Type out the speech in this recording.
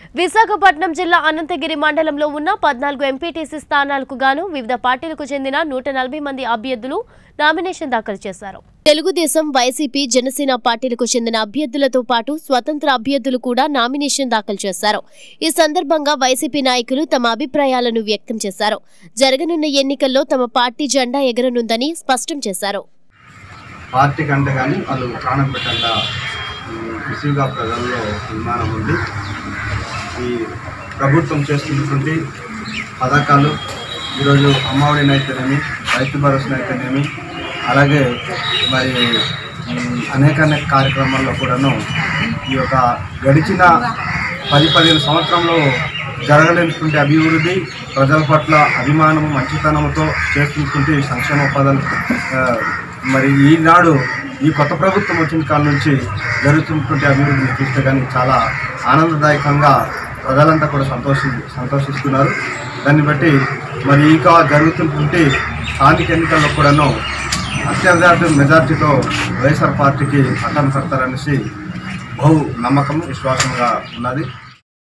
విశాఖపట్నం జిల్లా అనంతగిరి మండలంలో ఉన్న పద్నాలుగు ఎంపీటీసీ స్థానాలకు గాను వివిధ పార్టీలకు చెందిన నూట నలభై మంది అభ్యర్థులు నామినేషన్ దాఖలు చేశారు తెలుగుదేశం వైసీపీ జనసేన పార్టీలకు చెందిన అభ్యర్థులతో పాటు స్వతంత్ర అభ్యర్థులు కూడా నామినేషన్ దాఖలు చేశారు ఈ సందర్భంగా వైసీపీ నాయకులు తమ అభిప్రాయాలను వ్యక్తం చేశారు జరగనున్న ఎన్నికల్లో తమ పార్టీ జెండా ఎగరనుందని స్పష్టం చేశారు పార్టీ కంటే కానీ వాళ్ళు ప్రాణం పెట్టంత విసుగుగా ప్రజల్లో నిర్మాణం ఉంది ఈ ప్రభుత్వం చేస్తున్నటువంటి పథకాలు ఈరోజు అమ్మఒడినైతేనేమి రైతు భరోసానైతేనేమి అలాగే మరి ఉమ్, అనేక అనేక కార్యక్రమాల్లో కూడాను ఈ యొక్క గడిచిన పది పదిహేను సంవత్సరంలో జరగలేనటువంటి అభివృద్ధి ప్రజల పట్ల అభిమానం మంచితనంతో చేస్తున్నటువంటి సంక్షేమ పదాలు ఆ, మరి ఈనాడు ఈ కొత్త ప్రభుత్వం వచ్చిన కాలం నుంచి జరుగుతున్నటువంటి అభివృద్ధిని చూస్తే కానీ చాలా ఆనందదాయకంగా ప్రజలంతా కూడా సంతోషి సంతోషిస్తున్నారు దాన్ని బట్టి మరి ఇంకా జరుగుతున్నటువంటి స్థానిక ఎన్నికల్లో కూడాను అత్యధిక మెజార్టీతో వైఎస్ఆర్ పార్టీకి పట్టణ పెడతారనేసి బహు నమ్మకం విశ్వాసంగా ఉన్నది